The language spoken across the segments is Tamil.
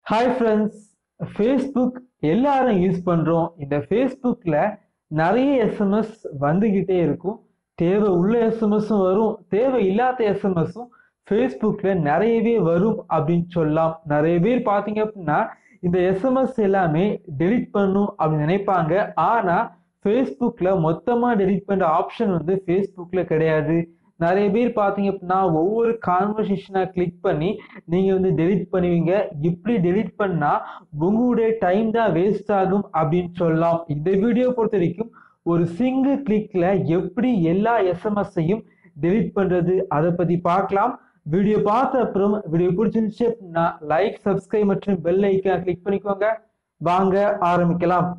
ஹாய் ஃப்ரெண்ட்ஸ் ஃபேஸ்புக் எல்லாரும் யூஸ் பண்ணுறோம் இந்த ஃபேஸ்புக்கில் நிறைய எஸ்எம்எஸ் வந்துக்கிட்டே இருக்கும் தேவை உள்ள எஸ்எம்எஸும் வரும் தேவை இல்லாத எஸ்எம்எஸும் ஃபேஸ்புக்கில் நிறையவே வரும் அப்படின்னு சொல்லலாம் நிறைய பேர் பார்த்தீங்க அப்படின்னா இந்த எஸ்எம்எஸ் எல்லாமே டெலிட் பண்ணும் அப்படின்னு நினைப்பாங்க ஆனால் ஃபேஸ்புக்கில் மொத்தமாக டெலிட் பண்ணுற ஆப்ஷன் வந்து ஃபேஸ்புக்கில் கிடையாது நிறைய பேர் பார்த்தீங்க அப்படின்னா ஒவ்வொரு கான்வர்சேஷனாக கிளிக் பண்ணி நீங்கள் வந்து டெலிட் பண்ணுவீங்க இப்படி டெலிட் பண்ணால் உங்களுடைய டைம் தான் வேஸ்ட் ஆகும் அப்படின்னு சொல்லலாம் இந்த வீடியோ பொறுத்த வரைக்கும் ஒரு சிங்கிள் கிளிக்ல எப்படி எல்லா எஸ்எம்எஸ்ஸையும் டெலிட் பண்ணுறது அதை பற்றி பார்க்கலாம் வீடியோ பார்த்த அப்புறம் வீடியோ பிடிச்சிருந்துச்சு அப்படின்னா லைக் சப்ஸ்கிரைப் மற்றும் பெல் ஐக்கான் கிளிக் பண்ணிக்கோங்க வாங்க ஆரம்பிக்கலாம்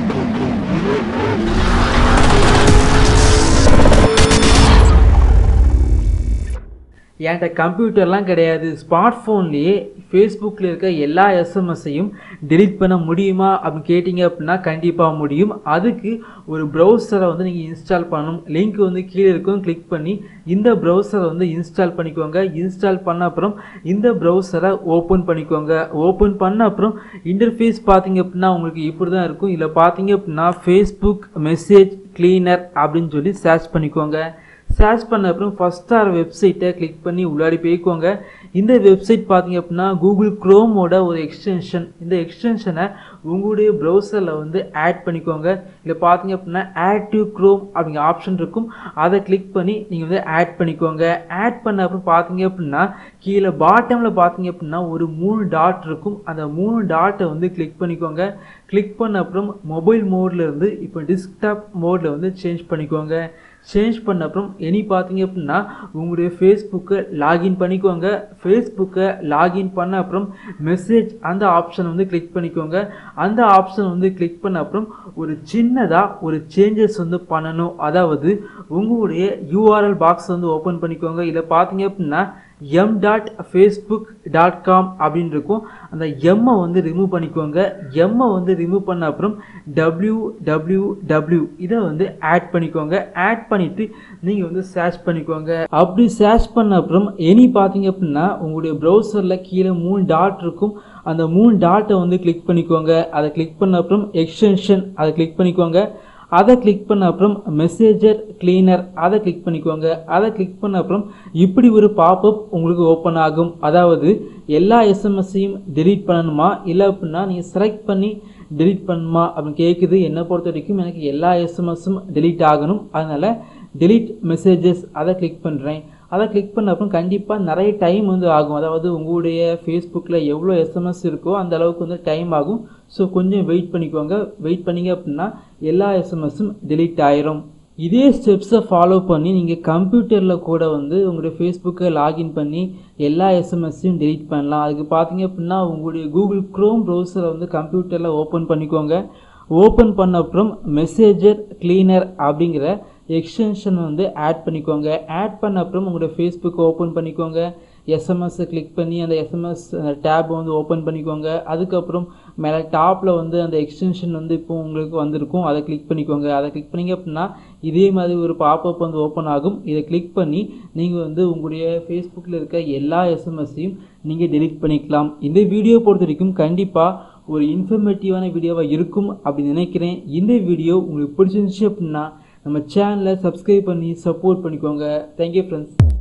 என்கிட்ட கம்ப்யூட்டர்லாம் கிடையாது ஸ்மார்ட் ஃபோன்லேயே ஃபேஸ்புக்கில் இருக்க எல்லா எஸ்எம்எஸ்ஸையும் டெலிட் பண்ண முடியுமா அப்படின்னு கேட்டிங்க அப்படின்னா கண்டிப்பாக முடியும் அதுக்கு ஒரு ப்ரௌசரை வந்து நீங்கள் இன்ஸ்டால் பண்ணணும் லிங்க் வந்து கீழே இருக்கும் கிளிக் பண்ணி இந்த ப்ரௌசரை வந்து இன்ஸ்டால் பண்ணிக்கோங்க இன்ஸ்டால் பண்ண அப்புறம் இந்த ப்ரௌசரை ஓப்பன் பண்ணிக்கோங்க ஓப்பன் பண்ண அப்புறம் இன்டர்ஃபேஸ் பார்த்தீங்க அப்படின்னா உங்களுக்கு இப்படி தான் இருக்கும் இதில் பார்த்தீங்க அப்படின்னா ஃபேஸ்புக் மெசேஜ் க்ளீனர் அப்படின்னு சொல்லி சர்ச் பண்ணிக்கோங்க சர்ச் பண்ண அப்புறம் ஃபஸ்ட் ஆர் வெப்சைட்டை கிளிக் பண்ணி உள்ளாடி போய்க்கோங்க இந்த வெப்சைட் பார்த்தீங்க அப்படின்னா கூகுள் க்ரோமோட ஒரு எக்ஸ்டென்ஷன் இந்த எக்ஸ்டென்ஷனை உங்களுடைய ப்ரௌசரில் வந்து ஆட் பண்ணிக்கோங்க இல்லை பார்த்தீங்க அப்படின்னா ஆட் டு க்ரோம் அப்படிங்கிற ஆப்ஷன் இருக்கும் அதை கிளிக் பண்ணி நீங்கள் வந்து ஆட் பண்ணிக்கோங்க ஆட் பண்ண அப்புறம் பார்த்தீங்க அப்படின்னா கீழே பாட்டமில் பார்த்தீங்க அப்படின்னா ஒரு மூணு டாட் இருக்கும் அந்த மூணு டாட்டை வந்து கிளிக் பண்ணிக்கோங்க கிளிக் பண்ண அப்புறம் மொபைல் மோடில் இருந்து இப்போ டிஸ்க்டாப் மோடில் வந்து சேஞ்ச் பண்ணிக்கோங்க சேஞ்ச் பண்ண அப்புறம் எனி பார்த்தீங்க அப்படின்னா உங்களுடைய ஃபேஸ்புக்கை லாகின் பண்ணிக்கோங்க ஃபேஸ்புக்கை லாகின் பண்ண அப்புறம் மெசேஜ் அந்த ஆப்ஷன் வந்து கிளிக் பண்ணிக்கோங்க அந்த ஆப்ஷன் வந்து கிளிக் பண்ண அப்புறம் ஒரு சின்னதாக ஒரு சேஞ்சஸ் வந்து பண்ணணும் அதாவது உங்களுடைய யூஆர்எல் பாக்ஸ் வந்து ஓப்பன் பண்ணிக்கோங்க இதை பார்த்தீங்க அப்படின்னா M dot Facebook dot com அப்படின்னு இருக்கும் அந்த எம்மை வந்து ரிமூவ் பண்ணிக்கோங்க எம்மை வந்து ரிமூவ் பண்ண அப்புறம் டபிள்யூ டபிள்யூ டபிள்யூ இதை வந்து ஆட் பண்ணிக்கோங்க ஆட் பண்ணிவிட்டு நீங்கள் வந்து சர்ச் பண்ணிக்கோங்க அப்படி சர்ச் பண்ண அப்புறம் எனி பார்த்தீங்க அப்படின்னா உங்களுடைய ப்ரௌசரில் கீழே மூணு டாட் இருக்கும் அந்த மூணு டாட்டை வந்து கிளிக் பண்ணிக்கோங்க அதை கிளிக் பண்ண அப்புறம் எக்ஸ்டென்ஷன் அதை கிளிக் பண்ணிக்கோங்க அதை கிளிக் பண்ண அப்புறம் மெசேஜர் கிளீனர் அதை கிளிக் பண்ணிக்கோங்க அதை கிளிக் பண்ண அப்புறம் இப்படி ஒரு பாப்அப் உங்களுக்கு ஓப்பன் ஆகும் அதாவது எல்லா எஸ்எம்எஸ்ஸையும் டெலீட் பண்ணணுமா இல்லை அப்படின்னா நீங்கள் செலக்ட் பண்ணி டெலீட் பண்ணணுமா அப்படின்னு கேட்குது என்னை பொறுத்த வரைக்கும் எனக்கு எல்லா எஸ்எம்எஸும் டெலீட் ஆகணும் அதனால் டெலீட் மெசேஜஸ் அதை கிளிக் பண்ணுறேன் அதை கிளிக் பண்ண அப்புறம் கண்டிப்பாக நிறைய டைம் வந்து ஆகும் அதாவது உங்களுடைய ஃபேஸ்புக்கில் எவ்வளோ எஸ்எம்எஸ் இருக்கோ அந்த அளவுக்கு வந்து டைம் ஆகும் ஸோ கொஞ்சம் வெயிட் பண்ணிக்கோங்க வெயிட் பண்ணிங்க அப்படின்னா எல்லா எஸ்எம்எஸும் டெலீட் ஆயிரும் இதே ஸ்டெப்ஸை ஃபாலோ பண்ணி நீங்கள் கம்ப்யூட்டரில் கூட வந்து உங்களுடைய ஃபேஸ்புக்கை லாகின் பண்ணி எல்லா எஸ்எம்எஸ்ஸையும் டெலீட் பண்ணலாம் அதுக்கு பார்த்தீங்க அப்படின்னா உங்களுடைய கூகுள் க்ரோம் ப்ரௌசரை வந்து கம்ப்யூட்டரில் ஓப்பன் பண்ணிக்கோங்க ஓப்பன் பண்ண அப்புறம் மெசேஜர் கிளீனர் அப்படிங்கிற எக்ஸ்டென்ஷன் வந்து ஆட் பண்ணிக்கோங்க ஆட் பண்ண அப்புறம் உங்களுடைய ஃபேஸ்புக் ஓப்பன் பண்ணிக்கோங்க எஸ்எம்எஸ்ஸை கிளிக் பண்ணி அந்த எஸ்எம்எஸ் டேப் வந்து ஓப்பன் பண்ணிக்கோங்க அதுக்கப்புறம் மேலே டாப்பில் வந்து அந்த எக்ஸ்டென்ஷன் வந்து இப்போ உங்களுக்கு வந்திருக்கும் அதை கிளிக் பண்ணிக்கோங்க அதை கிளிக் பண்ணிங்க அப்படின்னா இதே மாதிரி ஒரு பாப்அப் வந்து ஓப்பன் ஆகும் இதை கிளிக் பண்ணி நீங்கள் வந்து உங்களுடைய ஃபேஸ்புக்கில் இருக்க எல்லா எஸ்எம்எஸ்ஸையும் நீங்கள் டெலிட் பண்ணிக்கலாம் இந்த வீடியோ பொறுத்த வரைக்கும் கண்டிப்பாக ஒரு இன்ஃபர்மேட்டிவான வீடியோவாக இருக்கும் அப்படின்னு நினைக்கிறேன் இந்த வீடியோ உங்களுக்கு பிடிச்சிருந்துச்சு அப்படின்னா நம்ம சேனலை சப்ஸ்கிரைப் பண்ணி சப்போர்ட் பண்ணிக்கோங்க தேங்க்யூ ஃப்ரெண்ட்ஸ்